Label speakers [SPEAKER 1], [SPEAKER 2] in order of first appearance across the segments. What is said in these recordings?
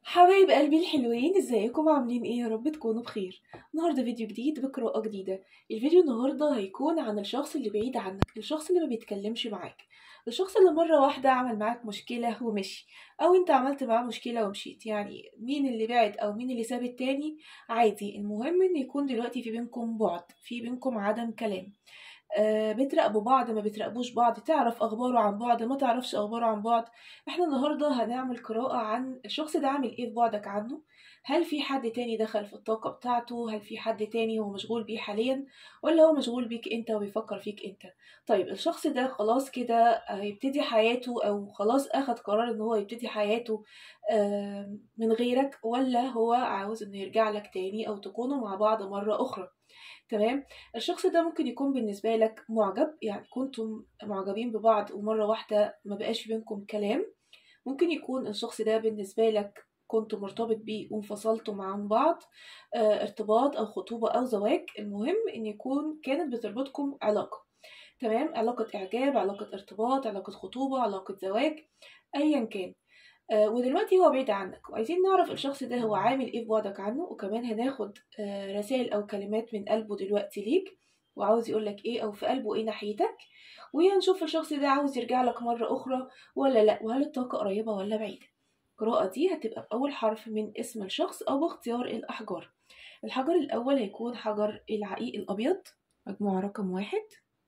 [SPEAKER 1] حبايب قلبي الحلوين ازيكم عاملين ايه يا رب تكونوا بخير النهارده فيديو جديد بقراءة جديدة الفيديو النهارده هيكون عن الشخص اللي بعيد عنك الشخص اللي ما بيتكلمش معاك الشخص اللي مرة واحدة عمل معاك مشكلة ومشي او انت عملت معاه مشكلة ومشيت يعني مين اللي بعد او مين اللي ساب التاني عادي المهم ان يكون دلوقتي في بينكم بعد في بينكم عدم كلام آه بتراقبوا بعض ما بتراقبوش بعض تعرف اخباره عن بعض ما تعرفش اخباره عن بعض احنا النهارده هنعمل قراءة عن الشخص ده عامل ايه في بعدك عنه هل في حد تاني دخل في الطاقة بتاعته هل في حد تاني هو مشغول بيه حاليا ولا هو مشغول بيك انت وبيفكر فيك انت طيب الشخص ده خلاص كده هيبتدي حياته او خلاص اخد قرار ان هو يبتدي حياته آه من غيرك ولا هو عاوز انه يرجع لك تاني او تكونوا مع بعض مرة اخرى تمام الشخص ده ممكن يكون بالنسبة لك معجب يعني كنتم معجبين ببعض ومرة واحدة ما بقاش بينكم كلام ممكن يكون الشخص ده بالنسبة لك كنت مرتبط بيه وانفصلتوا عن بعض اه ارتباط او خطوبة او زواج المهم ان يكون كانت بتربطكم علاقة تمام علاقة اعجاب علاقة ارتباط علاقة خطوبة علاقة زواج ايا كان آه ودلوقتي هو بعيد عنك وعايزين نعرف الشخص ده هو عامل ايه في بعدك عنه وكمان هناخد آه رسائل او كلمات من قلبه دلوقتي ليك وعاوز يقولك ايه او في قلبه ايه ناحيتك وهنشوف الشخص ده عاوز يرجع لك مرة اخرى ولا لا وهل الطاقة قريبة ولا بعيدة القراءة دي هتبقى بأول حرف من اسم الشخص أو باختيار الأحجار الحجر الأول هيكون حجر العقيق الأبيض مجموعة رقم واحد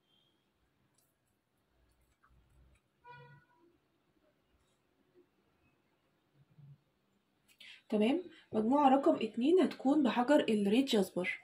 [SPEAKER 1] تمام مجموعة رقم اتنين هتكون بحجر الريد جاسبر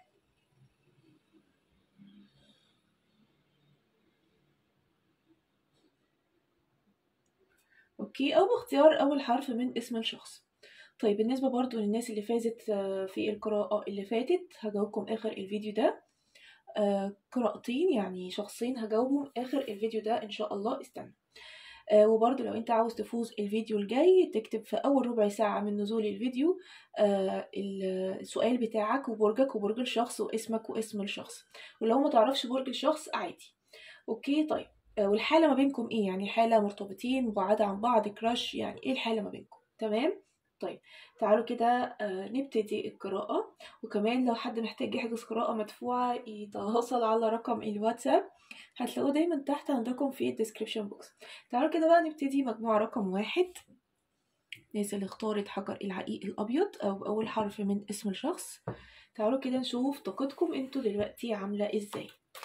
[SPEAKER 1] اوكي او باختيار اول حرف من اسم الشخص طيب بالنسبة برضو للناس اللي فازت في القراءة اللي فاتت هجاوبكم اخر الفيديو ده آه قراءتين يعني شخصين هجاوبهم اخر الفيديو ده ان شاء الله استنى آه وبرضو لو انت عاوز تفوز الفيديو الجاي تكتب في اول ربع ساعة من نزول الفيديو آه السؤال بتاعك وبرجك وبرج الشخص واسمك واسم الشخص ولو ما تعرفش برج الشخص عادي اوكي طيب آه والحالة ما بينكم ايه يعني حالة مرتبطين بعاد عن بعض كراش يعني ايه الحالة ما بينكم تمام طيب تعالوا كده نبتدي القراءة وكمان لو حد محتاج يحجز قراءة مدفوعة يتواصل على رقم الواتساب هتلاقوه دايما تحت عندكم في الديسكريبشن بوكس تعالوا كده بقى نبتدي مجموعة رقم واحد الناس اللي اختارت حجر العقيق الأبيض أو أول حرف من اسم الشخص تعالوا كده نشوف طاقتكم انتوا دلوقتي عاملة ازاي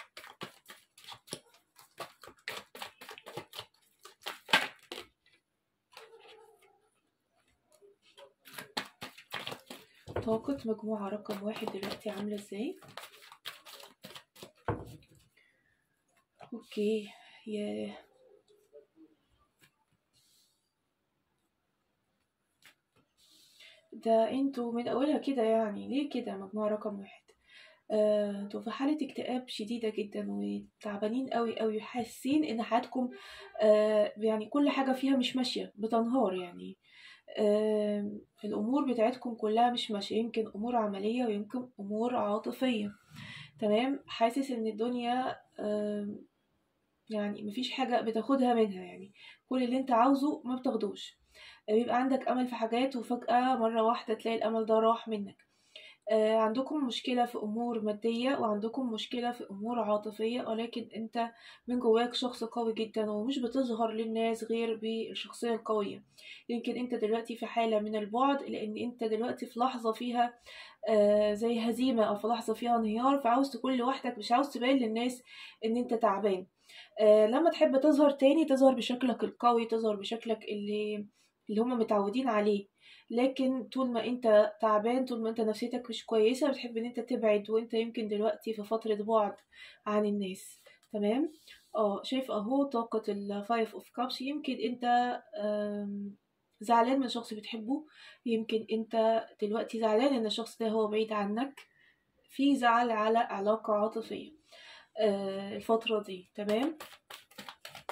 [SPEAKER 1] طاقة مجموعة رقم واحد دلوقتي عاملة ازاي اوكي يا ده انتوا من اولها كده يعني ليه كده مجموعة رقم واحد انتوا آه، في حالة اكتئاب شديدة جدا وتعبانين قوي قوي حاسين ان حياتكم آه يعني كل حاجة فيها مش ماشية بتنهار يعني آه الأمور بتاعتكم كلها مش ماشية يمكن أمور عملية ويمكن أمور عاطفية تمام حاسس إن الدنيا آه يعني مفيش حاجة بتاخدها منها يعني كل اللي انت عاوزه ما بتاخدوش بيبقى عندك أمل في حاجات وفجأة مرة واحدة تلاقي الأمل ده راح منك آه عندكم مشكلة في أمور مادية وعندكم مشكلة في أمور عاطفية ولكن أنت من جواك شخص قوي جدا ومش بتظهر للناس غير بالشخصية القوية يمكن أنت دلوقتي في حالة من البعد لأن أنت دلوقتي في لحظة فيها آه زي هزيمة أو في لحظة فيها انهيار فعاوز تكون لوحدك مش عاوز تبين للناس أن أنت تعبان آه لما تحب تظهر تاني تظهر بشكلك القوي تظهر بشكلك اللي اللي هم متعودين عليه لكن طول ما انت تعبان طول ما انت نفسيتك مش كويسة بتحب ان انت تبعد وانت يمكن دلوقتي في فترة بعد عن الناس تمام اه شايف اهو طاقة الفايف اوف كابس يمكن انت زعلان من شخص بتحبه يمكن انت دلوقتي زعلان ان الشخص ده هو بعيد عنك في زعل على علاقة عاطفية آه الفترة دي تمام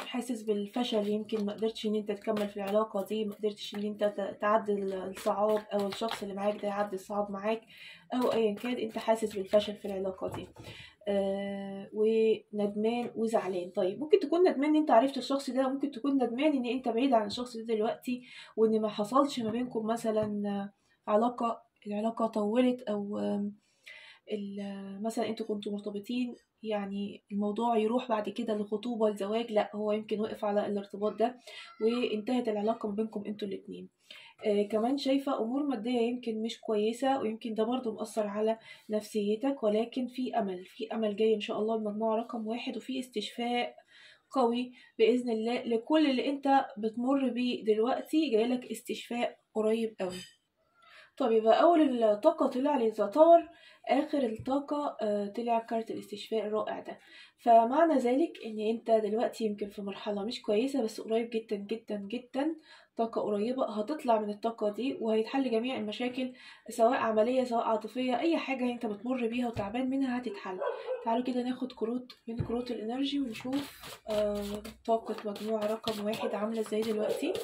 [SPEAKER 1] حاسس بالفشل يمكن ما قدرتش ان انت تكمل في العلاقه دي ما قدرتش ان انت ت- تعدي الصعاب او الشخص اللي معاك ده يعدي الصعاب معاك او ايا كان انت حاسس بالفشل في العلاقه دي آه وندمان وزعلان طيب ممكن تكون ندمان ان انت عرفت الشخص ده ممكن تكون ندمان ان انت بعيد عن الشخص ده دلوقتي وان ما حصلش ما بينكم مثلا آه، علاقه العلاقه طولت او آم، ال- مثلا انتوا كنتوا مرتبطين يعني الموضوع يروح بعد كده لخطوبة لزواج لا هو يمكن وقف على الارتباط ده وانتهت العلاقة ما بينكم انتوا الاتنين آه كمان شايفة أمور مادية يمكن مش كويسة ويمكن ده برضو مأثر على نفسيتك ولكن في أمل في أمل جاي إن شاء الله بمجموعة رقم واحد وفي استشفاء قوي بإذن الله لكل اللي انت بتمر بيه دلوقتي جايلك استشفاء قريب قوي طب يبقى أول الطاقة طلع لي تطور آخر الطاقة آه، طلع كارت الاستشفاء الرائع ده فمعنى ذلك إن أنت دلوقتي يمكن في مرحلة مش كويسة بس قريب جدا جدا جدا طاقة قريبة هتطلع من الطاقة دي وهيتحل جميع المشاكل سواء عملية سواء عاطفية أي حاجة أنت بتمر بيها وتعبان منها هتتحل تعالوا كده ناخد كروت من كروت الإنرجي ونشوف آه، طاقة مجموعة رقم واحد عاملة ازاي دلوقتي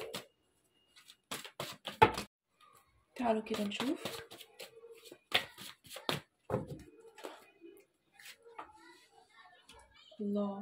[SPEAKER 1] تعالوا كده نشوف الله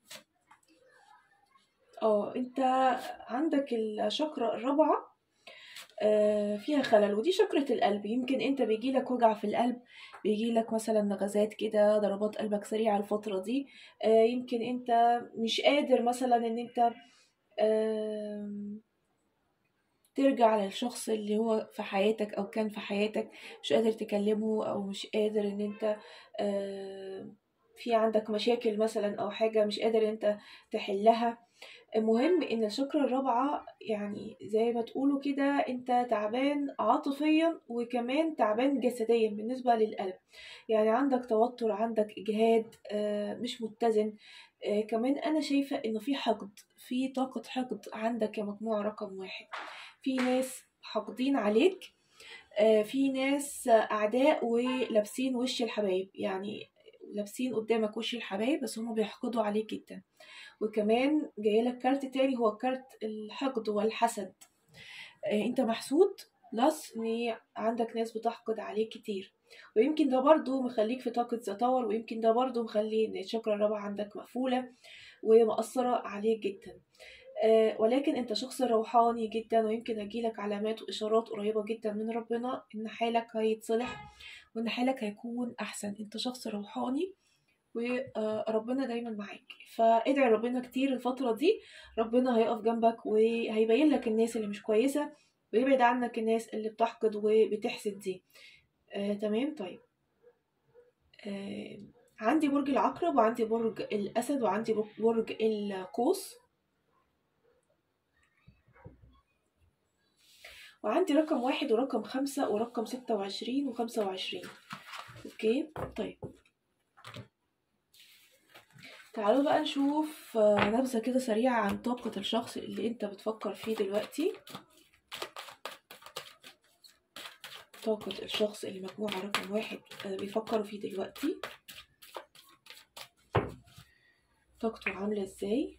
[SPEAKER 1] اه انت عندك الشكرة الرابعة آه، فيها خلل ودي شكرة القلب يمكن انت بيجيلك وجع في القلب بيجيلك مثلا نغزات كده ضربات قلبك سريعة الفترة دي آه، يمكن انت مش قادر مثلا ان انت آم، ترجع للشخص اللي هو في حياتك او كان في حياتك مش قادر تكلمه او مش قادر ان انت آم، في عندك مشاكل مثلا او حاجة مش قادر انت تحلها المهم ان الشكرة الرابعة يعني زي ما تقولوا كده انت تعبان عاطفيا وكمان تعبان جسديا بالنسبة للقلب يعني عندك توتر عندك اجهاد آه، مش متزن آه، كمان انا شايفة انه في حقد في طاقة حقد عندك يا مجموعة رقم واحد في ناس حاقدين عليك آه، في ناس آه، اعداء ولابسين وش الحبايب يعني لابسين قدامك وش الحبايب بس هم بيحقدوا عليك جدا وكمان جايلك كارت تاني هو كارت الحقد والحسد آه، انت محسود بلس ان عندك ناس بتحقد عليك كتير ويمكن ده برضو مخليك في طاقة تطور ويمكن ده برضو مخلي ان الشكرة الرابعة عندك مقفولة ومأثرة عليك جدا آه، ولكن انت شخص روحاني جدا ويمكن اجيلك علامات واشارات قريبة جدا من ربنا ان حالك هيتصلح وان حالك هيكون احسن انت شخص روحاني وربنا دايما معاك فادعي ربنا كتير الفترة دي ربنا هيقف جنبك وهيبين لك الناس اللي مش كويسة ويبعد عنك الناس اللي بتحقد وبتحسد دي آه، تمام طيب آه، عندي برج العقرب وعندي برج الأسد وعندي برج القوس وعندي رقم واحد ورقم خمسة ورقم ستة وعشرين وخمسة وعشرين اوكي طيب تعالوا بقى نشوف آه، نبذة كده سريعة عن طاقة الشخص اللي انت بتفكر فيه دلوقتي طاقة الشخص اللي مجموعة رقم واحد آه، بيفكروا فيه دلوقتي طاقته عاملة ازاي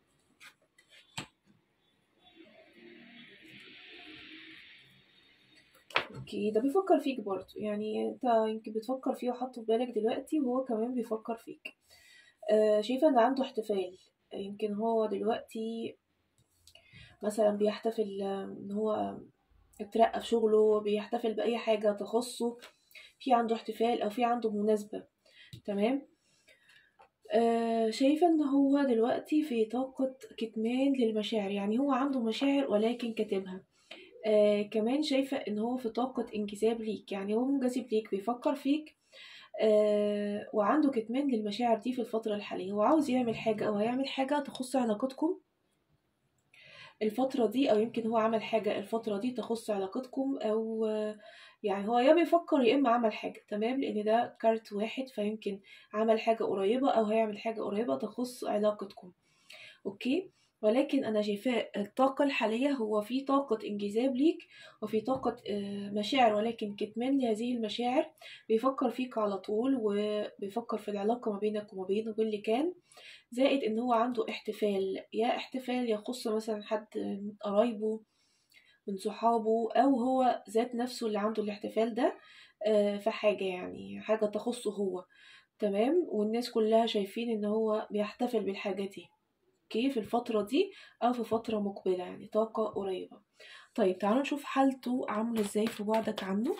[SPEAKER 1] اوكي ده بيفكر فيك برضه يعني انت يمكن بتفكر فيه وحاطه في بالك دلوقتي وهو كمان بيفكر فيك آه شايفة ان عنده احتفال يمكن هو دلوقتي مثلا بيحتفل آه، ان هو اترقى في شغله بيحتفل بأي حاجة تخصه في عنده احتفال او في عنده مناسبة تمام آه شايفة ان هو دلوقتي في طاقة كتمان للمشاعر يعني هو عنده مشاعر ولكن كاتمها آه كمان شايفة ان هو في طاقة انجذاب ليك يعني هو منجذب ليك بيفكر فيك آه وعنده كتمان للمشاعر دي في الفترة الحالية هو عاوز يعمل حاجة او هيعمل حاجة تخص علاقتكم الفترة دي او يمكن هو عمل حاجة الفترة دي تخص علاقتكم او آه، يعني هو يا بيفكر يا اما عمل حاجة تمام لان ده كارت واحد فيمكن عمل حاجة قريبة او هيعمل حاجة قريبة تخص علاقتكم اوكي ولكن انا شايفاه الطاقة الحالية هو في طاقة انجذاب ليك وفي طاقة آه، مشاعر ولكن كتمان لهذه المشاعر بيفكر فيك على طول وبيفكر في العلاقة ما بينك وما بينه واللي كان زائد ان هو عنده احتفال يا احتفال يخص مثلا حد من قرايبه من صحابه او هو ذات نفسه اللي عنده الاحتفال ده آه، في حاجة يعني حاجة تخصه هو تمام والناس كلها شايفين ان هو بيحتفل بالحاجة دي اوكي في الفترة دي او في فترة مقبلة يعني طاقة قريبة طيب تعالوا نشوف حالته عاملة ازاي في بعدك عنه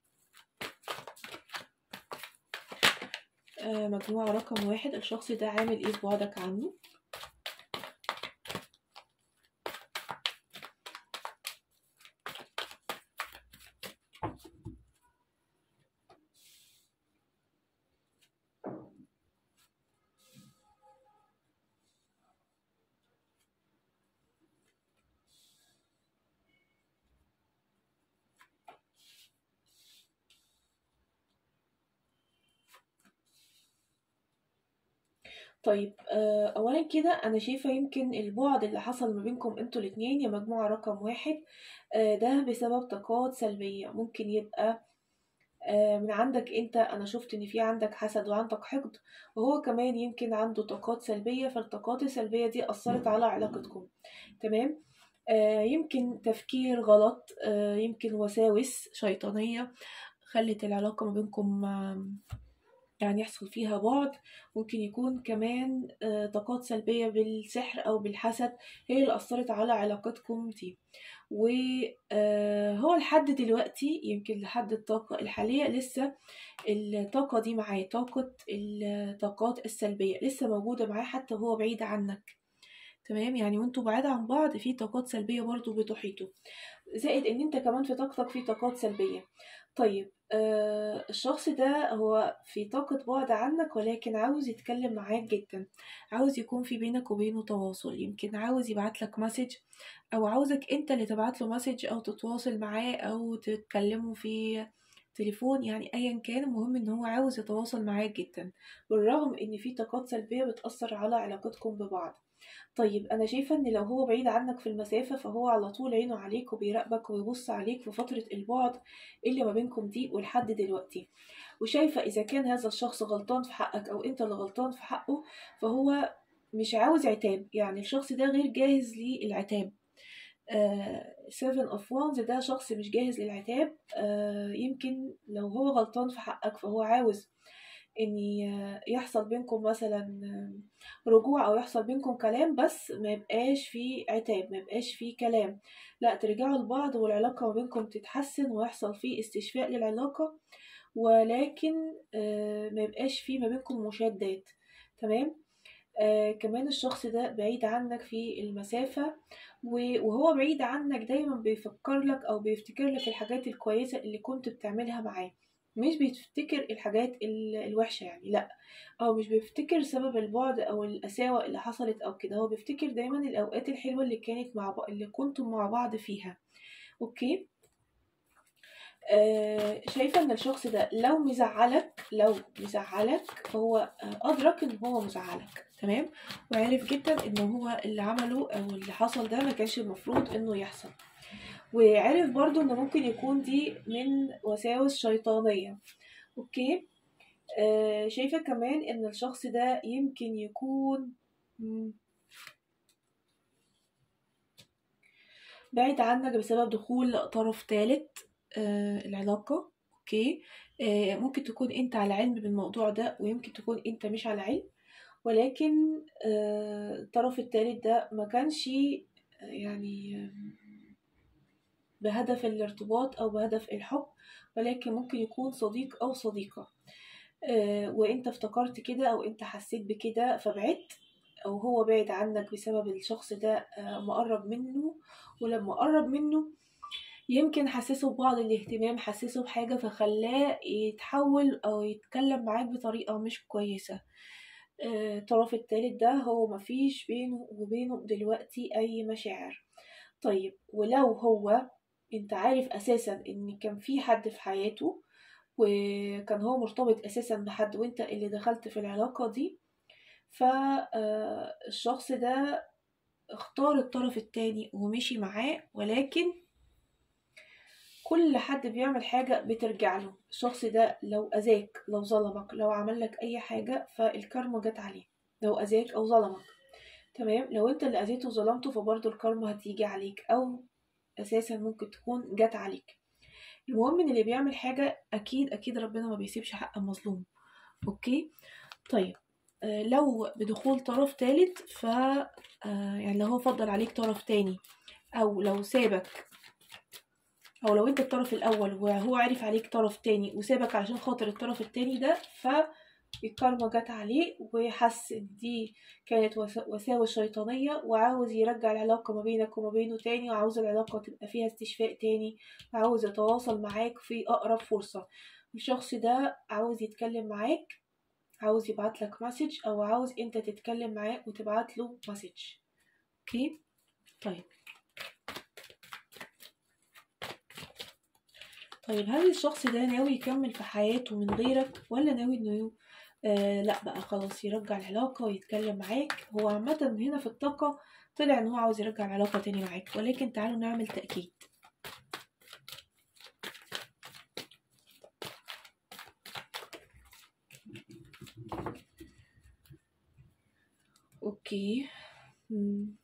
[SPEAKER 1] آه مجموعة رقم واحد الشخص ده عامل ايه في بعدك عنه طيب آه، اولا كده انا شايفه يمكن البعد اللي حصل ما بينكم انتوا الاتنين يا مجموعه رقم واحد آه، ده بسبب طاقات سلبيه ممكن يبقى آه، من عندك انت انا شفت ان في عندك حسد وعندك حقد وهو كمان يمكن عنده طاقات سلبيه فالطاقات السلبيه دي اثرت على علاقتكم تمام يمكن تفكير غلط يمكن وساوس شيطانيه خلت العلاقه ما بينكم يعني يحصل فيها بعد ممكن يكون كمان آه، طاقات سلبية بالسحر أو بالحسد هي اللي أثرت على علاقتكم دي وهو آه، لحد دلوقتي يمكن لحد الطاقة الحالية لسه الطاقة دي معاه طاقة الطاقات السلبية لسه موجودة معاه حتى وهو بعيد عنك تمام يعني وانتوا بعاد عن بعض في طاقات سلبية برضو بتحيطه زائد ان انت كمان في طاقتك في طاقات سلبية طيب آه الشخص ده هو في طاقة بعد عنك ولكن عاوز يتكلم معاك جدا عاوز يكون في بينك وبينه تواصل يمكن عاوز يبعت لك مسج او عاوزك انت اللي تبعت له مسج او تتواصل معاه او تتكلموا في تليفون يعني ايا كان المهم ان هو عاوز يتواصل معاك جدا بالرغم ان في طاقات سلبية بتأثر على علاقتكم ببعض طيب أنا شايفة إن لو هو بعيد عنك في المسافة فهو على طول عينه عليك وبيراقبك ويبص عليك في فترة البعد اللي ما بينكم دي ولحد دلوقتي وشايفة إذا كان هذا الشخص غلطان في حقك أو أنت اللي غلطان في حقه فهو مش عاوز عتاب يعني الشخص ده غير جاهز للعتاب سيفن اوف وانز ده شخص مش جاهز للعتاب آه يمكن لو هو غلطان في حقك فهو عاوز ان يحصل بينكم مثلا رجوع او يحصل بينكم كلام بس ما يبقاش في عتاب ما يبقاش في كلام لا ترجعوا لبعض والعلاقة ما بينكم تتحسن ويحصل فيه استشفاء للعلاقة ولكن آه، ما يبقاش في ما بينكم مشادات تمام آه كمان الشخص ده بعيد عنك في المسافة وهو بعيد عنك دايما بيفكر لك أو بيفتكر لك الحاجات الكويسة اللي كنت بتعملها معاه مش بيفتكر الحاجات الوحشة يعني لأ أو مش بيفتكر سبب البعد أو القساوة اللي حصلت أو كده هو بيفتكر دايما الأوقات الحلوة اللي كانت مع بعض اللي كنتم مع بعض فيها أوكي آه شايفة ان الشخص ده لو مزعلك لو مزعلك فهو ادرك ان هو مزعلك تمام وعارف جدا ان هو اللي عمله او اللي حصل ده ما كانش المفروض انه يحصل وعرف برضو ان ممكن يكون دي من وساوس شيطانية اوكي آه شايفة كمان ان الشخص ده يمكن يكون بعيد عنك بسبب دخول طرف ثالث آه العلاقة اوكي آه ممكن تكون انت على علم بالموضوع ده ويمكن تكون انت مش على علم ولكن آه الطرف الثالث ده ما كانش يعني بهدف الارتباط أو بهدف الحب ولكن ممكن يكون صديق أو صديقة آه، وانت افتكرت كده أو انت حسيت بكده فبعدت أو هو بعد عنك بسبب الشخص ده آه، مقرب منه ولما قرب منه يمكن حسسه ببعض الاهتمام حسسه بحاجة فخلاه يتحول أو يتكلم معاك بطريقة مش كويسة آه، الطرف التالت ده هو مفيش بينه وبينه دلوقتي أي مشاعر طيب ولو هو انت عارف اساسا ان كان في حد في حياته وكان هو مرتبط اساسا بحد وانت اللي دخلت في العلاقة دي فالشخص ده اختار الطرف التاني ومشي معاه ولكن كل حد بيعمل حاجة بترجع له الشخص ده لو أذاك لو ظلمك لو عمل لك أي حاجة فالكارما جت عليه لو أذاك أو ظلمك تمام لو انت اللي أذيته وظلمته فبرضه الكارما هتيجي عليك أو أساسا ممكن تكون جت عليك المهم ان اللي بيعمل حاجة أكيد أكيد ربنا ما بيسيبش حق المظلوم أوكي طيب آه لو بدخول طرف تالت ف آه يعني لو هو فضل عليك طرف تاني أو لو سابك او لو انت الطرف الاول وهو عرف عليك طرف تاني وسابك علشان خاطر الطرف التاني ده فالكارما جت عليه وحس ان دي كانت وساوس شيطانية وعاوز يرجع العلاقة ما بينك وما بينه تاني وعاوز العلاقة تبقى فيها استشفاء تاني وعاوز يتواصل معاك في أقرب فرصة الشخص ده عاوز يتكلم معاك عاوز يبعت لك مسج أو عاوز انت تتكلم معاه وتبعت له مسج اوكي طيب طيب هل الشخص ده ناوي يكمل في حياته من غيرك ولا ناوي انه آه لا بقى خلاص يرجع العلاقة ويتكلم معاك هو عامة هنا في الطاقة طلع ان هو عاوز يرجع العلاقة تاني معاك ولكن تعالوا نعمل تأكيد اوكي مم.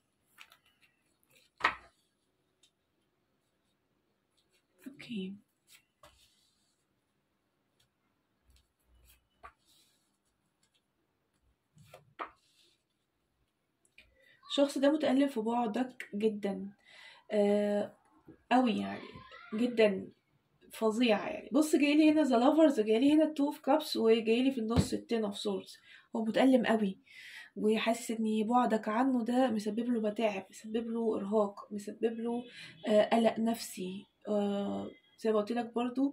[SPEAKER 1] اوكي الشخص ده متألم في بعدك جدا آه قوي يعني جدا فظيع يعني بص جايلي هنا ذا لافرز جايلي هنا التو اوف كابس وجايلي في النص التين اوف سورز هو متألم قوي وحاسس ان بعدك عنه ده مسبب له متاعب مسبب له ارهاق مسبب له آه قلق نفسي آه زي ما قلت لك برضو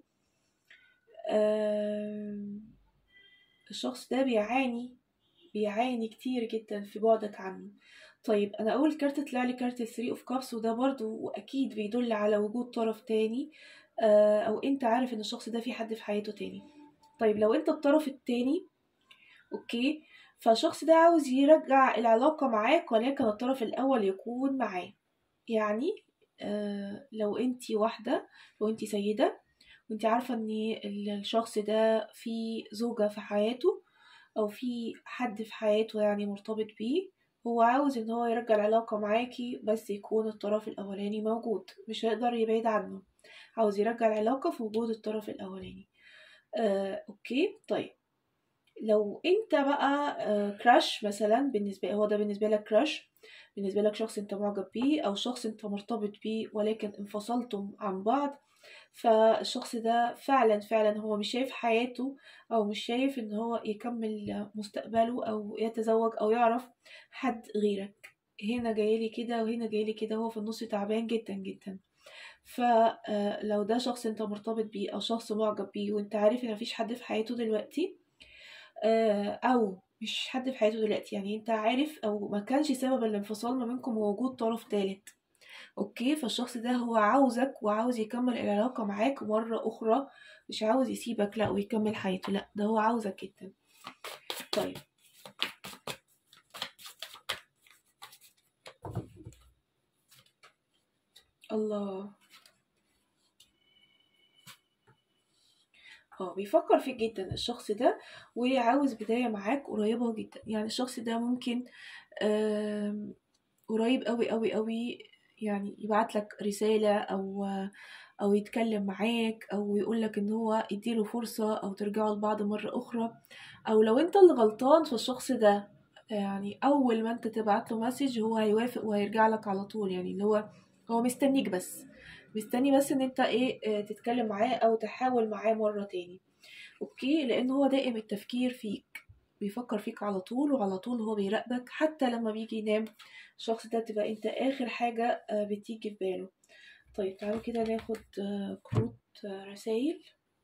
[SPEAKER 1] آه الشخص ده بيعاني بيعاني كتير جدا في بعدك عنه طيب انا اول كارت طلع لي كارت 3 اوف كابس وده برضو اكيد بيدل على وجود طرف تاني آه او انت عارف ان الشخص ده في حد في حياته تاني طيب لو انت الطرف التاني اوكي فالشخص ده عاوز يرجع العلاقة معاك ولكن الطرف الاول يكون معاه يعني آه لو انت واحدة لو انت سيدة وانت عارفة ان الشخص ده في زوجة في حياته او في حد في حياته يعني مرتبط بيه هو عاوز ان هو يرجع العلاقة معاكي بس يكون الطرف الاولاني موجود مش هيقدر يبعد عنه عاوز يرجع العلاقة في وجود الطرف الاولاني آه، اوكي طيب لو انت بقى آه، كراش مثلا بالنسبة هو ده بالنسبة لك كراش بالنسبة لك شخص انت معجب بيه او شخص انت مرتبط بيه ولكن انفصلتم عن بعض فالشخص ده فعلا فعلا هو مش شايف حياته او مش شايف ان هو يكمل مستقبله او يتزوج او يعرف حد غيرك هنا جايلي كده وهنا جايلي كده هو في النص تعبان جدا جدا فلو ده شخص انت مرتبط بيه او شخص معجب بيه وانت عارف ان مفيش حد في حياته دلوقتي او مش حد في حياته دلوقتي يعني انت عارف او ما كانش سبب الانفصال ما بينكم وجود طرف ثالث اوكي فالشخص ده هو عاوزك وعاوز يكمل العلاقة معاك مرة اخرى مش عاوز يسيبك لا ويكمل حياته لا ده هو عاوزك جدا طيب الله اه بيفكر فيك جدا الشخص ده وعاوز بداية معاك قريبة جدا يعني الشخص ده ممكن قريب قوي قوي قوي يعني يبعت لك رسالة أو أو يتكلم معاك أو يقول لك إن هو يديله فرصة أو ترجعوا لبعض مرة أخرى أو لو أنت اللي غلطان فالشخص ده يعني أول ما أنت تبعت له مسج هو هيوافق وهيرجع لك على طول يعني اللي هو هو مستنيك بس مستني بس إن أنت إيه تتكلم معاه أو تحاول معاه مرة تاني أوكي لأن هو دائم التفكير فيك بيفكر فيك على طول وعلى طول هو بيراقبك حتى لما بيجي ينام الشخص ده تبقى انت اخر حاجة بتيجي في باله طيب تعالوا كده ناخد كروت رسايل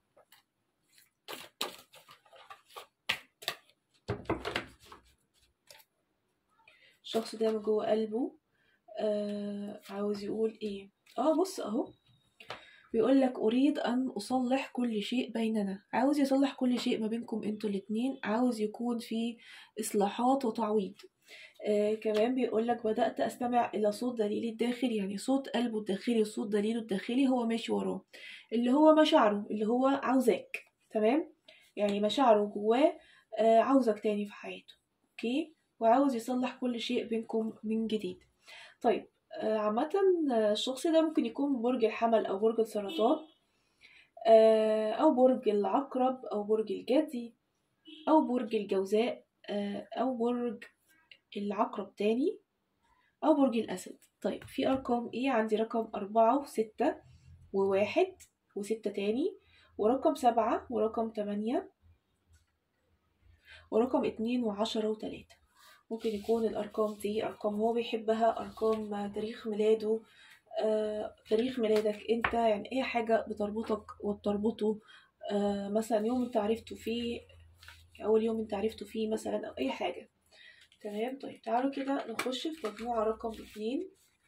[SPEAKER 1] الشخص ده من جوه قلبه آه عاوز يقول ايه اه بص اهو بيقول لك اريد ان اصلح كل شيء بيننا عاوز يصلح كل شيء ما بينكم انتوا الاتنين عاوز يكون في اصلاحات وتعويض آه كمان بيقولك بدأت أستمع إلى صوت دليلي الداخلي يعني صوت قلبه الداخلي وصوت دليله الداخلي هو ماشي وراه اللي هو مشاعره اللي هو عاوزاك تمام يعني مشاعره جواه آه عاوزك تاني في حياته اوكي وعاوز يصلح كل شيء بينكم من جديد طيب آه عامة آه، الشخص ده ممكن يكون برج الحمل أو برج السرطان آه، أو برج العقرب أو برج الجدي أو برج الجوزاء آه، أو برج العقرب تاني أو برج الأسد طيب في أرقام إيه عندي رقم أربعة وستة وواحد وستة تاني ورقم سبعة ورقم تمانية ورقم اتنين وعشرة وتلاتة ممكن يكون الأرقام دي أرقام هو بيحبها أرقام تاريخ ميلاده آه، تاريخ ميلادك انت يعني اي حاجة بتربطك وبتربطه آه، مثلا يوم انت عرفته فيه اول يوم انت عرفته فيه مثلا او اي حاجة تمام طيب تعالوا كده نخش في مجموعة رقم اتنين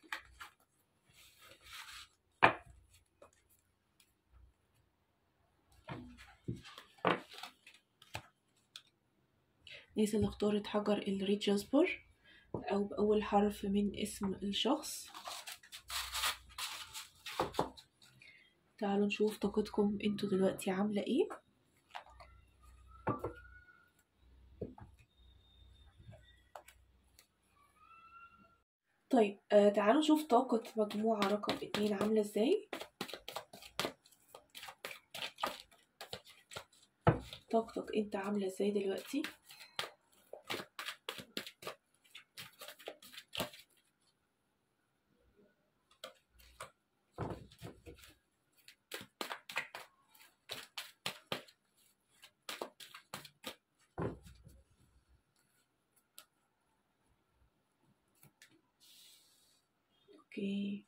[SPEAKER 1] الناس اللي اختارت حجر الريد جاسبر او باول حرف من اسم الشخص تعالوا نشوف طاقتكم انتوا دلوقتي عاملة ايه طيب آه تعالوا نشوف طاقة مجموعة رقم اتنين عاملة ازاي طاقتك انت عاملة ازاي دلوقتي اوكي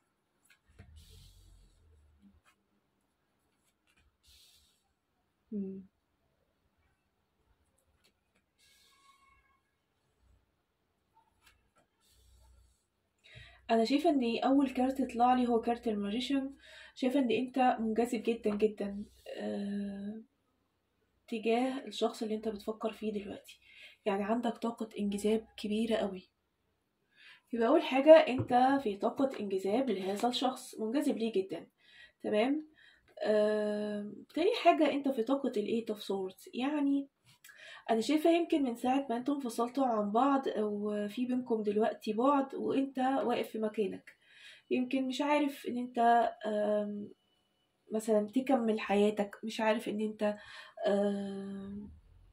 [SPEAKER 1] مم. انا شايفه ان اول كارت طلع لي هو كارت الماجيشن شايفه ان انت منجذب جدا جدا آه، تجاه الشخص اللي انت بتفكر فيه دلوقتي يعني عندك طاقه انجذاب كبيره قوي يبقى اول حاجه انت في طاقه انجذاب لهذا الشخص منجذب ليه جدا تمام آه، تاني حاجه انت في طاقه الايت اوف سورds يعني انا شايفه يمكن من ساعه ما انتم انفصلتوا عن بعض او في بينكم دلوقتي بعد وانت واقف في مكانك يمكن مش عارف ان انت آم، مثلا تكمل حياتك مش عارف ان انت آم،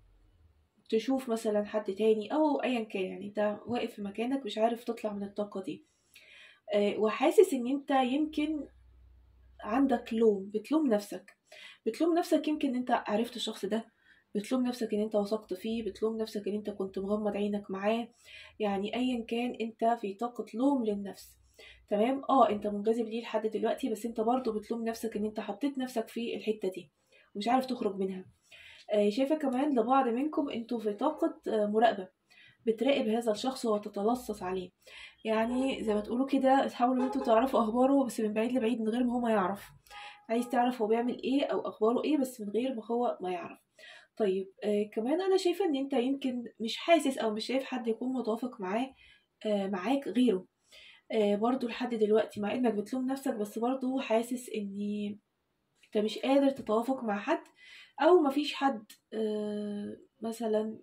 [SPEAKER 1] تشوف مثلا حد تاني او ايا كان يعني انت واقف في مكانك مش عارف تطلع من الطاقه دي آه، وحاسس ان انت يمكن عندك لوم بتلوم نفسك بتلوم نفسك يمكن انت عرفت الشخص ده بتلوم نفسك ان انت وثقت فيه بتلوم نفسك ان انت كنت مغمض عينك معاه يعني ايا كان انت في طاقة لوم للنفس تمام اه انت منجذب ليه لحد دلوقتي بس انت برضو بتلوم نفسك ان انت حطيت نفسك في الحتة دي ومش عارف تخرج منها آه شايفة كمان لبعض منكم انتوا في طاقة آه مراقبة بتراقب هذا الشخص وتتلصص عليه يعني زي ما تقولوا كده تحاولوا ان انتوا تعرفوا اخباره بس من بعيد لبعيد من غير ما هو ما يعرف عايز تعرف هو بيعمل ايه او اخباره ايه بس من غير ما هو ما يعرف طيب آه كمان انا شايفه ان انت يمكن مش حاسس او مش شايف حد يكون متوافق معاه آه معاك غيره آه برضو لحد دلوقتي مع انك بتلوم نفسك بس برضو حاسس ان انت مش قادر تتوافق مع حد او مفيش حد آه مثلا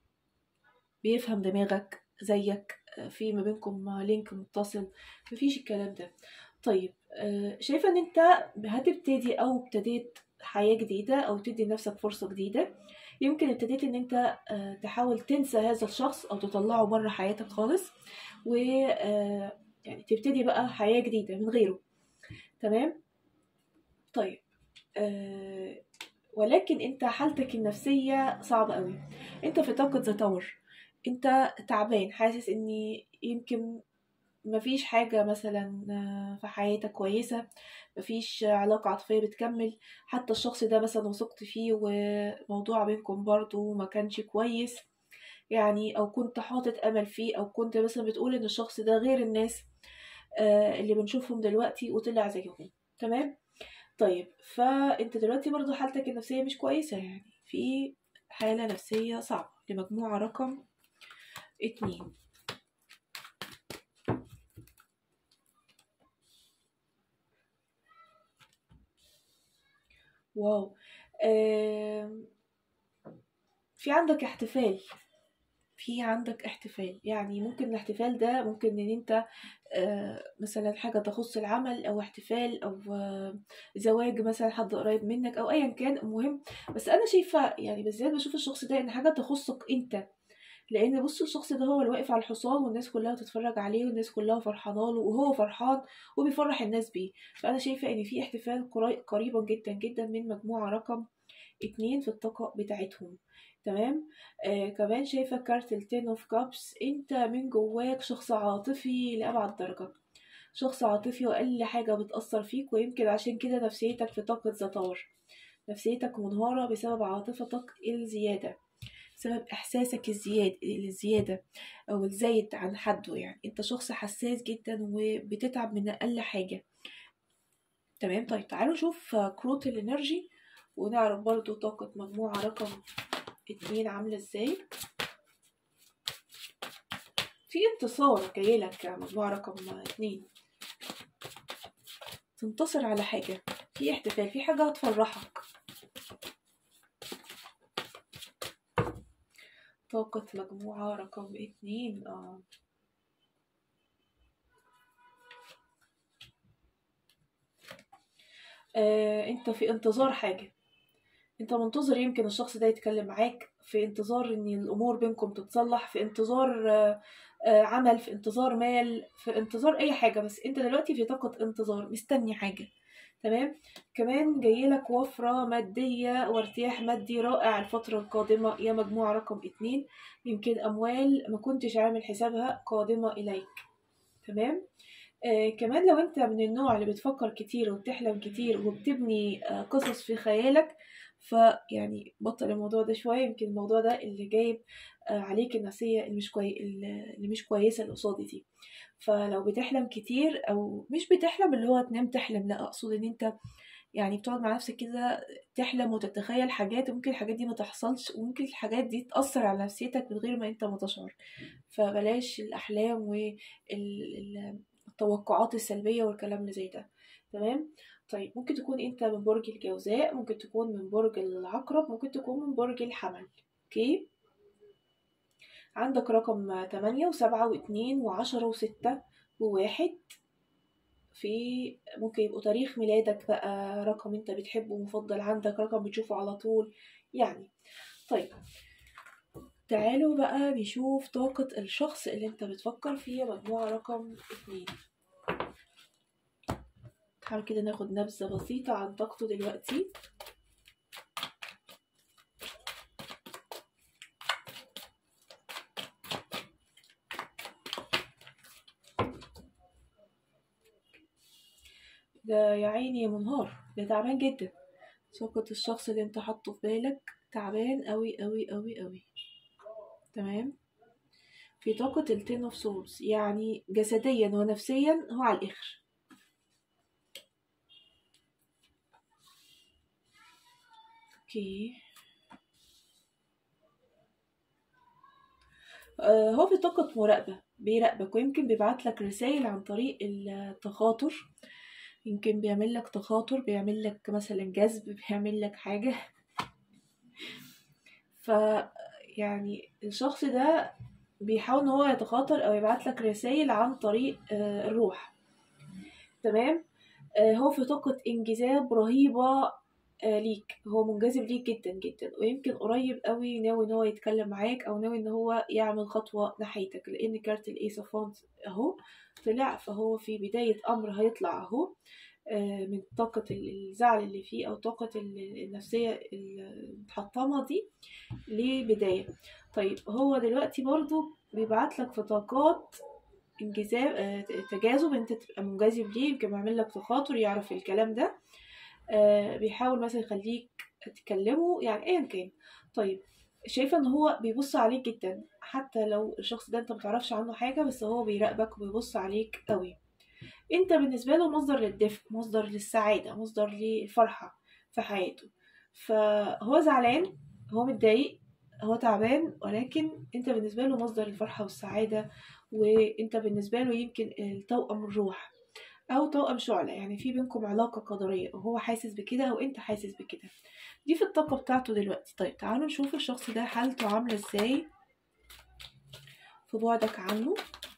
[SPEAKER 1] بيفهم دماغك زيك آه، في ما بينكم لينك متصل مفيش الكلام ده طيب آه، شايفة ان انت هتبتدي او ابتديت حياة جديدة او تدي لنفسك فرصة جديدة يمكن ابتديت ان انت آه، تحاول تنسى هذا الشخص او تطلعه بره حياتك خالص و آه، يعني تبتدي بقى حياة جديدة من غيره تمام طيب آه، ولكن انت حالتك النفسية صعبة قوي انت في طاقة ذا تاور انت تعبان حاسس ان يمكن مفيش حاجة مثلا آه، في حياتك كويسة مفيش علاقة عاطفية بتكمل حتى الشخص ده مثلا وثقت فيه وموضوع بينكم برضو ما كانش كويس يعني او كنت حاطط امل فيه او كنت مثلا بتقول ان الشخص ده غير الناس آه، اللي بنشوفهم دلوقتي وطلع زيهم تمام طيب فانت دلوقتي برضو حالتك النفسية مش كويسة يعني في حالة نفسية صعبة لمجموعة رقم اتنين واو آم، في عندك احتفال في عندك احتفال يعني ممكن الاحتفال ده ممكن ان انت آه، مثلا حاجة تخص العمل او احتفال او آه، زواج مثلا حد قريب منك او ايا كان المهم بس انا شايفة يعني بالذات بشوف الشخص ده ان حاجة تخصك انت لان بص الشخص ده هو اللي واقف على الحصان والناس كلها بتتفرج عليه والناس كلها فرحانه له وهو فرحان وبيفرح الناس بيه فانا شايفه ان في احتفال قري- قريبا جدا جدا من مجموعه رقم اتنين في الطاقه بتاعتهم تمام آه كمان شايفه كارت التين اوف كابس انت من جواك شخص عاطفي لابعد درجه شخص عاطفي واقل حاجه بتاثر فيك ويمكن عشان كده نفسيتك في طاقه زطار نفسيتك منهارة بسبب عاطفتك الزيادة بسبب إحساسك الزياد الزيادة أو الزايد عن حده يعني أنت شخص حساس جدا وبتتعب من أقل حاجة تمام طيب تعالوا نشوف كروت الإنرجي ونعرف برضو طاقة مجموعة رقم اتنين عاملة ازاي في انتصار جايلك يا مجموعة رقم اتنين تنتصر على حاجة في احتفال في حاجة هتفرحك طاقة مجموعة رقم اتنين اه آه، انت في انتظار حاجة انت منتظر يمكن الشخص ده يتكلم معاك في انتظار ان الامور بينكم تتصلح في انتظار آه، آه، عمل في انتظار مال في انتظار اي حاجة بس انت دلوقتي في طاقة انتظار مستني حاجة تمام كمان جايلك وفرة مادية وارتياح مادي رائع الفترة القادمة يا مجموعة رقم اتنين يمكن أموال ما كنتش عامل حسابها قادمة إليك تمام آه كمان لو انت من النوع اللي بتفكر كتير وبتحلم كتير وبتبني آه قصص في خيالك فيعني بطل الموضوع ده شوية يمكن الموضوع ده اللي جايب آه عليك النفسية اللي مش كوي... اللي مش كويسة اللي قصادي دي فلو بتحلم كتير او مش بتحلم اللي هو تنام تحلم لا اقصد ان انت يعني بتقعد مع نفسك كده تحلم وتتخيل حاجات وممكن الحاجات دي ما تحصلش وممكن الحاجات دي تأثر على نفسيتك من غير ما انت ما تشعر فبلاش الأحلام والتوقعات السلبية والكلام اللي زي ده تمام طيب ممكن تكون انت من برج الجوزاء ممكن تكون من برج العقرب ممكن تكون من برج الحمل اوكي عندك رقم تمانية وسبعة واتنين وعشرة وستة وواحد في ممكن يبقوا تاريخ ميلادك بقى رقم انت بتحبه مفضل عندك رقم بتشوفه على طول يعني طيب تعالوا بقى نشوف طاقة الشخص اللي انت بتفكر فيه مجموعة رقم اتنين تعالوا كده ناخد نبذة بسيطة عن طاقته دلوقتي ده يا عيني منهار ده تعبان جدا طاقة الشخص اللي انت حاطه في بالك تعبان قوي قوي قوي قوي تمام في طاقة التين اوف سولز يعني جسديا ونفسيا هو على الآخر اوكي آه هو في طاقة مراقبة بيراقبك ويمكن بيبعت لك رسائل عن طريق التخاطر يمكن بيعمل لك تخاطر بيعمل لك مثلا جذب بيعمل لك حاجة ف يعني الشخص ده بيحاول ان هو يتخاطر او يبعت لك رسائل عن طريق آه الروح تمام آه هو في طاقة انجذاب رهيبة آه ليك هو منجذب ليك جدا جدا ويمكن قريب قوي ناوي ان هو يتكلم معاك او ناوي ان هو يعمل خطوة ناحيتك لان كارت الايس اوف اهو طلع فهو في بداية امر هيطلع اهو من طاقة الزعل اللي فيه أو طاقة النفسية المتحطمة دي لبداية طيب هو دلوقتي برضو بيبعت لك في طاقات انجذاب تجاذب انت تبقى منجذب ليه يمكن بيعمل لك تخاطر يعرف الكلام ده بيحاول مثلا يخليك تكلمه يعني ايا كان طيب شايفه ان هو بيبص عليك جدا حتى لو الشخص ده انت متعرفش عنه حاجه بس هو بيراقبك وبيبص عليك قوي انت بالنسبه له مصدر للدفء مصدر للسعاده مصدر للفرحه في حياته فهو زعلان هو متضايق هو تعبان ولكن انت بالنسبه له مصدر الفرحه والسعاده وانت بالنسبه له يمكن التوأم الروح او توأم شعلة يعني في بينكم علاقة قدرية وهو حاسس بكده او انت حاسس بكده دي في الطاقة بتاعته دلوقتي طيب تعالوا نشوف الشخص ده حالته عاملة ازاي في بعدك عنه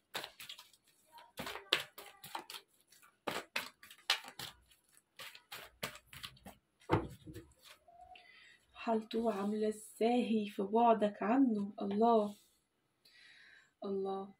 [SPEAKER 1] حالته عاملة ازاي في بعدك عنه الله الله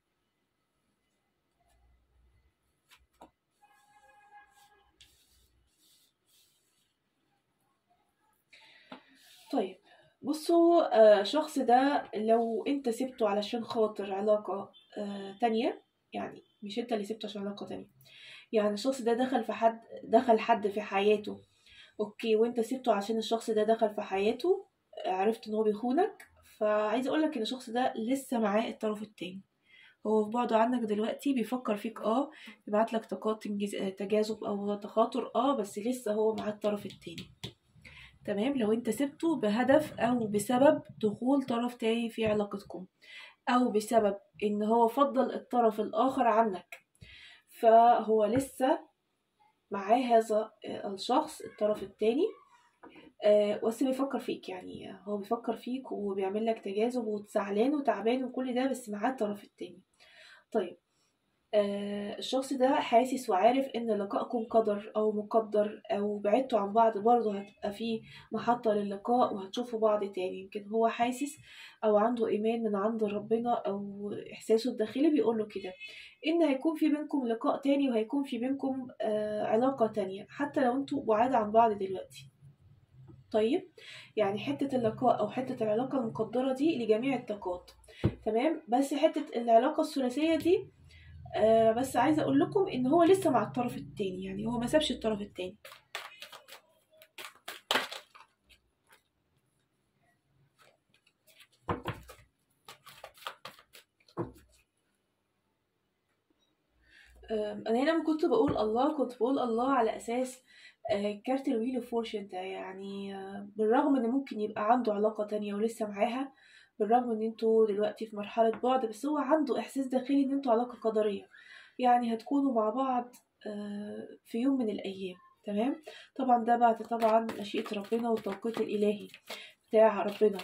[SPEAKER 1] طيب بصوا آه، الشخص ده لو انت سبته علشان خاطر علاقة آه، تانية يعني مش انت اللي سبته عشان علاقة تانية يعني الشخص ده دخل في حد دخل حد في حياته اوكي وانت سبته عشان الشخص ده دخل في حياته عرفت ان هو بيخونك فعايزه اقولك ان الشخص ده لسه معاه الطرف التاني هو في بعده عنك دلوقتي بيفكر فيك اه يبعت لك طاقات تنجز- تجاذب او تخاطر اه بس لسه هو معاه الطرف التاني تمام لو انت سبته بهدف او بسبب دخول طرف تاني في علاقتكم او بسبب ان هو فضل الطرف الاخر عنك فهو لسه معاه هذا الشخص الطرف التاني آه، بس بيفكر فيك يعني هو بيفكر فيك وبيعمل لك تجاذب وزعلان وتعبان وكل ده بس معاه الطرف التاني طيب آه، الشخص ده حاسس وعارف ان لقائكم قدر او مقدر او بعدتوا عن بعض برضه هتبقى في محطة للقاء وهتشوفوا بعض تاني يمكن هو حاسس او عنده ايمان من عند ربنا او احساسه الداخلي بيقوله كده ان هيكون في بينكم لقاء تاني وهيكون في بينكم آه، علاقة تانية حتى لو انتوا بعاد عن بعض دلوقتي طيب يعني حتة اللقاء أو حتة العلاقة المقدرة دي لجميع الطاقات تمام بس حتة العلاقة الثلاثية دي آه بس عايزة أقول لكم إن هو لسه مع الطرف التاني يعني هو ما سابش الطرف التاني آم، أنا هنا لما كنت بقول الله كنت بقول الله على أساس آه، كارت الويل اوف فورشن ده يعني آه، بالرغم ان ممكن يبقى عنده علاقة تانية ولسه معاها بالرغم ان انتوا دلوقتي في مرحلة بعد بس هو عنده احساس داخلي ان انتوا علاقة قدرية يعني هتكونوا مع بعض آه، في يوم من الايام تمام طبعا ده بعد طبعا مشيئة ربنا والتوقيت الالهي بتاع ربنا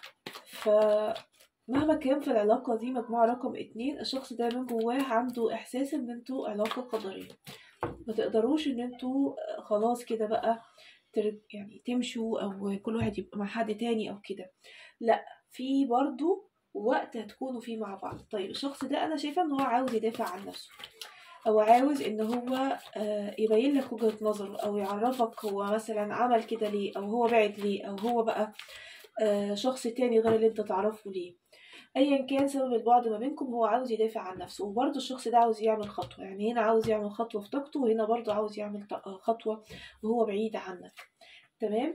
[SPEAKER 1] فمهما كان في العلاقة دي مجموعة رقم اتنين الشخص ده من جواه عنده احساس ان انتوا علاقة قدرية ما تقدروش ان انتوا خلاص كده بقى تر- يعني تمشوا او كل واحد يبقى مع حد تاني او كده لا في برضو وقت هتكونوا فيه مع بعض طيب الشخص ده انا شايفه ان هو عاوز يدافع عن نفسه او عاوز ان هو آه، يبين لك وجهة نظره او يعرفك هو مثلا عمل كده ليه او هو بعد ليه او هو بقى آه، شخص تاني غير اللي انت تعرفه ليه ايا كان سبب البعد ما بينكم هو عاوز يدافع عن نفسه وبرضه الشخص ده عاوز يعمل خطوة يعني هنا عاوز يعمل خطوة في طاقته وهنا برضه عاوز يعمل ط- خطوة وهو بعيد عنك تمام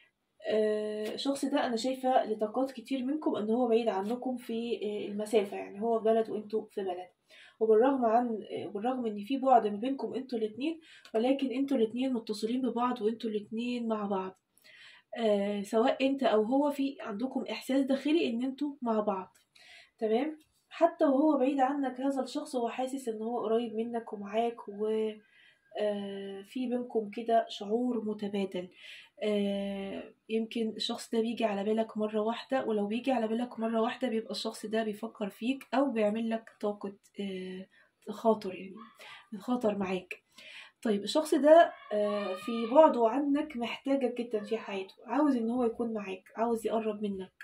[SPEAKER 1] آه، الشخص ده انا شايفة لطاقات كتير منكم ان هو بعيد عنكم في آه، المسافة يعني هو في بلد وانتوا في بلد وبالرغم عن آه، بالرغم ان في بعد ما بينكم انتوا الاتنين ولكن انتوا الاتنين متصلين ببعض وانتوا الاتنين مع بعض آه، سواء انت او هو في عندكم احساس داخلي ان انتوا مع بعض تمام حتى وهو بعيد عنك هذا الشخص هو حاسس ان هو قريب منك ومعاك و آه، في بينكم كده شعور متبادل آه، يمكن الشخص ده بيجي على بالك مرة واحدة ولو بيجي على بالك مرة واحدة بيبقى الشخص ده بيفكر فيك أو بيعمل لك طاقة آه، خاطر يعني خاطر معاك طيب الشخص ده آه، في بعده عنك محتاجك جدا في حياته عاوز ان هو يكون معاك عاوز يقرب منك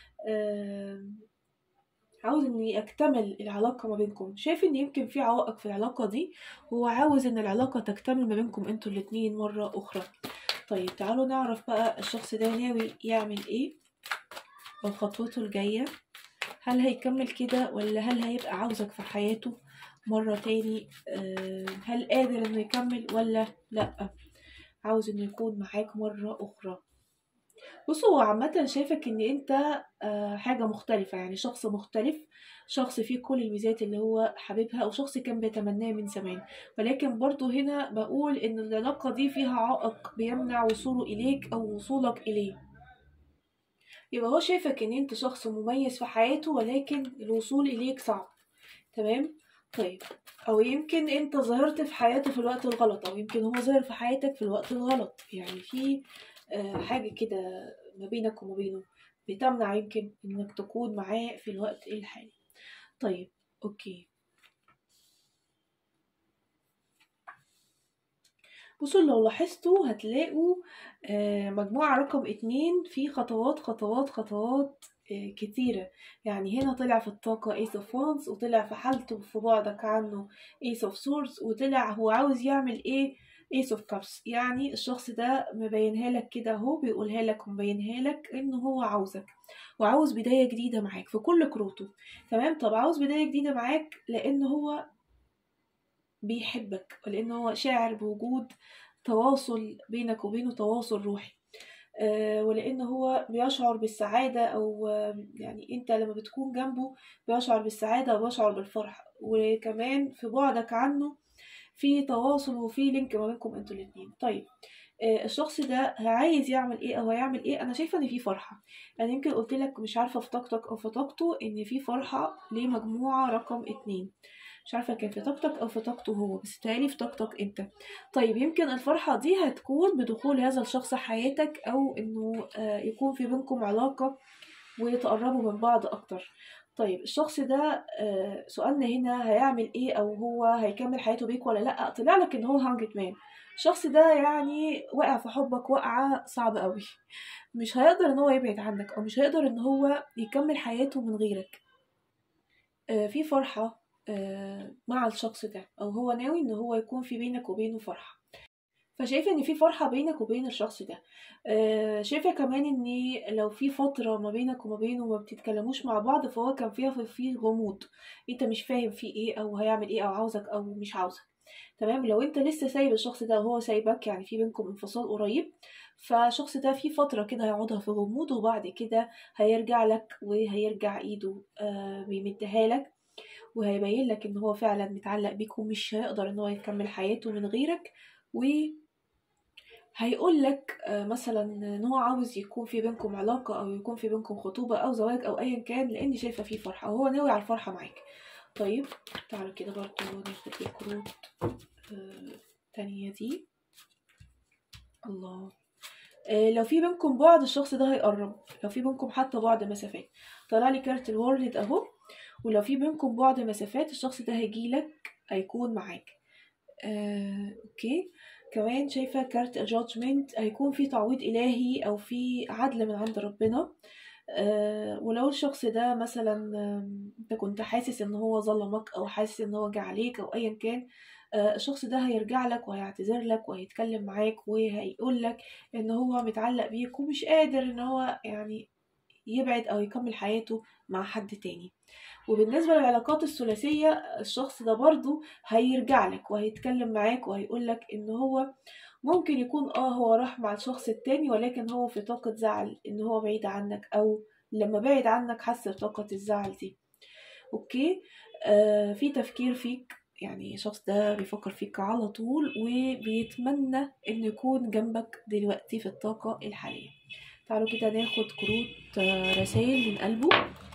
[SPEAKER 1] آم، عاوز ان يكتمل العلاقة ما بينكم شايف ان يمكن في عوائق في العلاقة دي هو عاوز ان العلاقة تكتمل ما بينكم انتوا الاتنين مرة اخرى طيب تعالوا نعرف بقى الشخص ده ناوي يعمل ايه او خطوته الجاية هل هيكمل كده ولا هل هيبقى عاوزك في حياته مرة تاني آه، هل قادر انه يكمل ولا لأ عاوز انه يكون معاك مرة اخرى بص هو عامة شايفك ان انت آه، حاجة مختلفة يعني شخص مختلف شخص فيه كل الميزات اللي هو حاببها او شخص كان بيتمناه من زمان ولكن برضو هنا بقول ان العلاقة دي فيها عائق بيمنع وصوله اليك او وصولك اليه يبقى هو شايفك ان انت شخص مميز في حياته ولكن الوصول اليك صعب تمام طيب او يمكن انت ظهرت في حياته في الوقت الغلط او يمكن هو ظهر في حياتك في الوقت الغلط يعني في آه، حاجة كده ما بينك وما بينه بتمنع يمكن انك تكون معاه في الوقت الحالي طيب اوكي بصوا لو لاحظتوا هتلاقوا آه، مجموعة رقم اتنين في خطوات خطوات خطوات آه، كتيرة يعني هنا طلع في الطاقة Ace of Wands وطلع في حالته في بعدك عنه Ace of Swords وطلع هو عاوز يعمل ايه Ace of Cups يعني الشخص ده مبينها لك كده اهو بيقولها لك ومبينها لك انه هو عاوزك وعاوز بداية جديدة معاك في كل كروته تمام طب عاوز بداية جديدة معاك لان هو بيحبك ولان هو شاعر بوجود تواصل بينك وبينه تواصل روحي آه، ولان هو بيشعر بالسعادة او آه، يعني انت لما بتكون جنبه بيشعر بالسعادة وبيشعر بالفرح وكمان في بعدك عنه في تواصل وفي لينك ما بينكم انتوا الاتنين طيب آه، الشخص ده عايز يعمل ايه او هيعمل ايه انا شايفه ان في فرحه يعني يمكن قلت لك مش عارفه في طاقتك او في طاقته ان في فرحه لمجموعه رقم اتنين مش عارفه كان في طاقتك او في طاقته هو بس تالي في طاقتك انت طيب يمكن الفرحه دي هتكون بدخول هذا الشخص حياتك او انه آه، يكون في بينكم علاقه وتقربوا من بعض اكتر طيب الشخص ده آه، سؤالنا هنا هيعمل ايه او هو هيكمل حياته بيك ولا لا طلع لك ان هو هانجت مان الشخص ده يعني واقع في حبك وقعة صعبة قوي مش هيقدر ان هو يبعد عنك او مش هيقدر ان هو يكمل حياته من غيرك آه، في فرحة آه، مع الشخص ده او هو ناوي ان هو يكون في بينك وبينه فرحة فشايفة ان في فرحة بينك وبين الشخص ده آه، شايفة كمان ان لو في فترة ما بينك وما بينه ما بتتكلموش مع بعض فهو كان فيها في في غموض انت مش فاهم فيه ايه او هيعمل ايه او عاوزك او مش عاوزك تمام لو انت لسه سايب الشخص ده وهو سايبك يعني في بينكم انفصال قريب فالشخص ده في فترة كده هيقعدها في غموض وبعد كده هيرجع لك وهيرجع ايده آه، بيمدها لك وهيبين لك ان هو فعلا متعلق بيك ومش هيقدر ان هو يكمل حياته من غيرك و هيقول لك آه، مثلا ان هو عاوز يكون في بينكم علاقة او يكون في بينكم خطوبة او زواج او ايا كان لاني شايفة فيه فرحة وهو ناوي على الفرحة معاك طيب تعالوا كده برضو ناخد الكروت آه، التانية دي الله آه، لو في بينكم بعد الشخص ده هيقرب لو في بينكم حتى بعد مسافات طلع لي كارت الورلد اهو ولو في بينكم بعد مسافات الشخص ده هيجيلك هيكون معاك آه، اوكي كمان شايفة كارت الجادجمنت هيكون في تعويض إلهي أو في عدل من عند ربنا آه، ولو الشخص ده مثلا آم، انت كنت حاسس ان هو ظلمك او حاسس ان هو جه عليك او ايا كان آه، الشخص ده هيرجع لك وهيعتذر لك وهيتكلم معاك وهيقول لك ان هو متعلق بيك ومش قادر ان هو يعني يبعد او يكمل حياته مع حد تاني وبالنسبة للعلاقات الثلاثية الشخص ده برضو هيرجع لك وهيتكلم معاك وهيقول لك ان هو ممكن يكون اه هو راح مع الشخص التاني ولكن هو في طاقة زعل ان هو بعيد عنك او لما بعد عنك حس بطاقة الزعل دي اوكي آه في تفكير فيك يعني الشخص ده بيفكر فيك على طول وبيتمنى انه يكون جنبك دلوقتي في الطاقة الحالية تعالوا كده ناخد كروت آه، رسائل من قلبه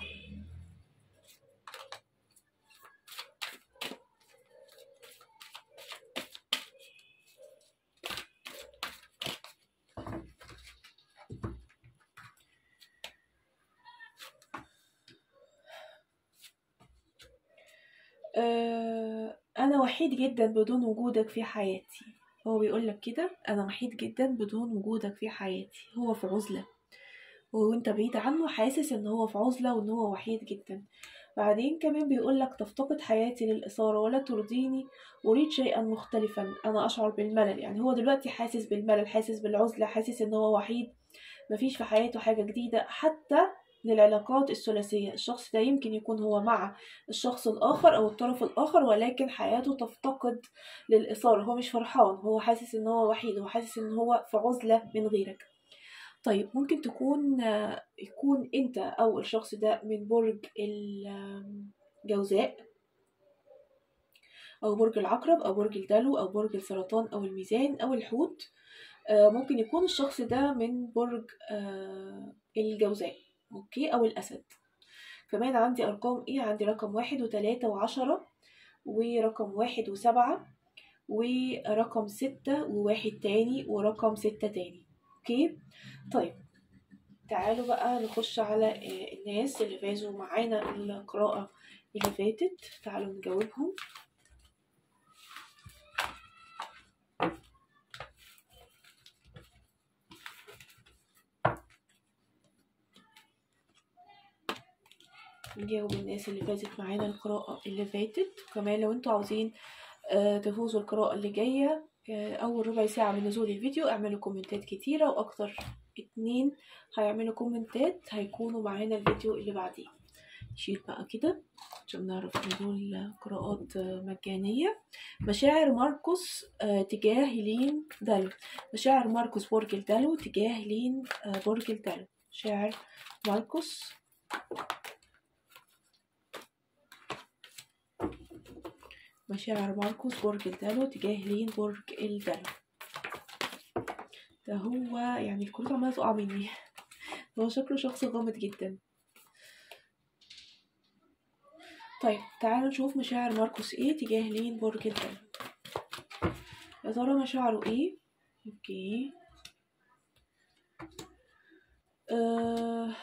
[SPEAKER 1] آه، أنا وحيد جدا بدون وجودك في حياتي هو بيقول لك كده أنا وحيد جدا بدون وجودك في حياتي هو في عزلة وانت بعيد عنه حاسس ان هو في عزلة وان هو وحيد جدا بعدين كمان بيقول لك تفتقد حياتي للإثارة ولا ترضيني أريد شيئا مختلفا أنا أشعر بالملل يعني هو دلوقتي حاسس بالملل حاسس بالعزلة حاسس ان هو وحيد مفيش في حياته حاجة جديدة حتى للعلاقات الثلاثية الشخص ده يمكن يكون هو مع الشخص الآخر أو الطرف الآخر ولكن حياته تفتقد للإثارة هو مش فرحان هو حاسس إن هو وحيد هو حاسس إن هو في عزلة من غيرك طيب ممكن تكون آه، يكون أنت أو الشخص ده من برج الجوزاء أو برج العقرب أو برج الدلو أو برج السرطان أو الميزان أو الحوت آه، ممكن يكون الشخص ده من برج آه، الجوزاء أوكي أو الأسد كمان عندي أرقام إيه عندي رقم واحد وتلاتة وعشرة ورقم واحد وسبعة ورقم ستة وواحد تاني ورقم ستة تاني اوكي طيب تعالوا بقى نخش على آه، الناس اللي فازوا معانا القراءة اللي فاتت تعالوا نجاوبهم نجاوب الناس اللي فازت معانا القراءة اللي فاتت كمان لو انتوا عاوزين آه، تفوزوا القراءة اللي جاية آه، أول ربع ساعة من نزول الفيديو اعملوا كومنتات كتيرة وأكتر اتنين هيعملوا كومنتات هيكونوا معانا الفيديو اللي بعديه نشيل بقى كده عشان نعرف نزول قراءات آه، مجانية مشاعر ماركوس آه، تجاه لين دالو مشاعر ماركوس برج الدلو تجاه لين آه، برج الدلو مشاعر ماركوس مشاعر ماركوس برج الدلو تجاه لين برج الدلو ده هو يعني الكروت عمالة تقع مني هو شكله شخص غامض جدا طيب تعالوا نشوف مشاعر ماركوس ايه تجاه لين برج الدلو يا ترى مشاعره ايه اوكي آه...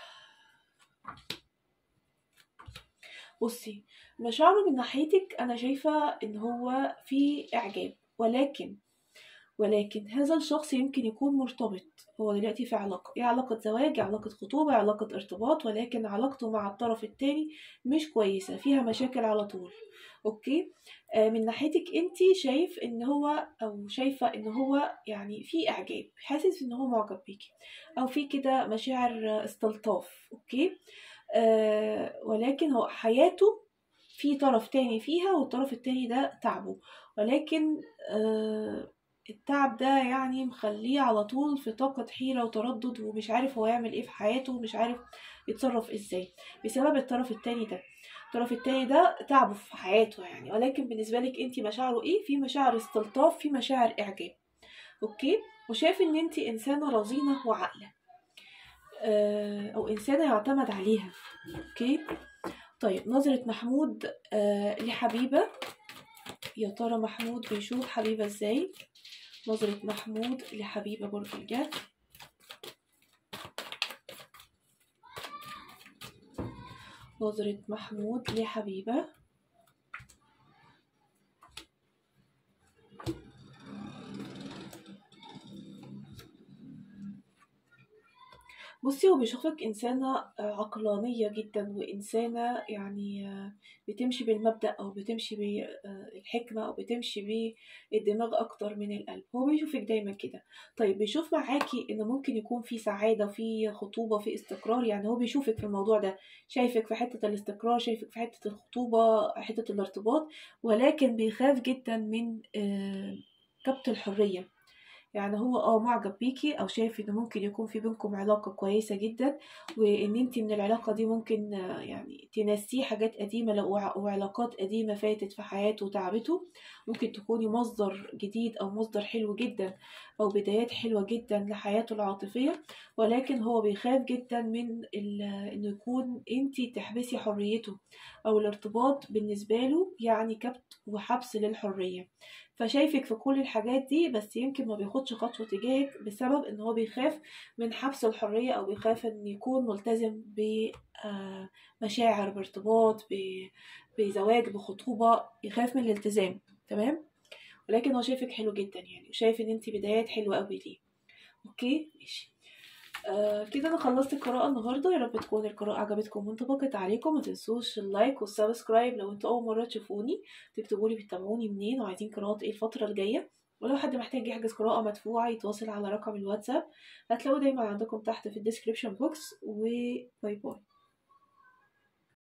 [SPEAKER 1] بصي مشاعره من ناحيتك انا شايفة ان هو في اعجاب ولكن ولكن هذا الشخص يمكن يكون مرتبط هو دلوقتي في علاقة يا علاقة زواج يا علاقة خطوبة يا علاقة ارتباط ولكن علاقته مع الطرف التاني مش كويسة فيها مشاكل على طول اوكي آه من ناحيتك انتي شايف ان هو او شايفة ان هو يعني في اعجاب حاسس ان هو معجب بيكي او في كده مشاعر استلطاف اوكي آه ولكن هو حياته في طرف تاني فيها والطرف التاني ده تعبه ولكن آه التعب ده يعني مخليه على طول في طاقة حيرة وتردد ومش عارف هو يعمل ايه في حياته ومش عارف يتصرف ازاي بسبب الطرف التاني ده الطرف التاني ده تعبه في حياته يعني ولكن بالنسبة لك انت مشاعره ايه في مشاعر استلطاف في مشاعر اعجاب اوكي وشايف ان انت انسانة رزينة وعاقلة آه، او انسانة يعتمد عليها اوكي طيب نظرة محمود آه لحبيبة يا ترى محمود بيشوف حبيبة ازاي نظرة محمود لحبيبة برج الجد نظرة محمود لحبيبة بصي هو بيشوفك إنسانة آه، عقلانية جدا وإنسانة يعني آه، بتمشي بالمبدأ أو بتمشي بالحكمة أو بتمشي بالدماغ أكتر من القلب هو بيشوفك دايما كده طيب بيشوف معاكي إن ممكن يكون في سعادة وفي خطوبة في استقرار يعني هو بيشوفك في الموضوع ده شايفك في حتة الاستقرار شايفك في حتة الخطوبة حتة الارتباط ولكن بيخاف جدا من آه، كبت الحرية يعني هو اه معجب بيكي او شايف ان ممكن يكون في بينكم علاقة كويسة جدا وان انت من العلاقة دي ممكن آه، يعني تنسيه حاجات قديمة لو او علاقات قديمة فاتت في حياته وتعبته ممكن تكوني مصدر جديد او مصدر حلو جدا او بدايات حلوة جدا لحياته العاطفية ولكن هو بيخاف جدا من ال- انه يكون انت تحبسي حريته او الارتباط بالنسبة له يعني كبت وحبس للحرية فشايفك في كل الحاجات دي بس يمكن ما بياخدش خطوة تجاهك بسبب ان هو بيخاف من حبس الحرية او بيخاف ان يكون ملتزم بمشاعر بارتباط ب- بزواج بخطوبة يخاف من الالتزام تمام ولكن هو شايفك حلو جدا يعني وشايف ان انت بدايات حلوة قوي ليه اوكي ماشي آه كده انا خلصت القراءة النهاردة يا رب تكون القراءة عجبتكم وانطبقت عليكم ما تنسوش اللايك والسبسكرايب لو انتوا اول مرة تشوفوني تكتبوا لي بتتابعوني منين وعايزين قراءات ايه الفترة الجاية ولو حد محتاج يحجز قراءة مدفوعة يتواصل على رقم الواتساب هتلاقوه دايما عندكم تحت في الديسكريبشن بوكس وباي باي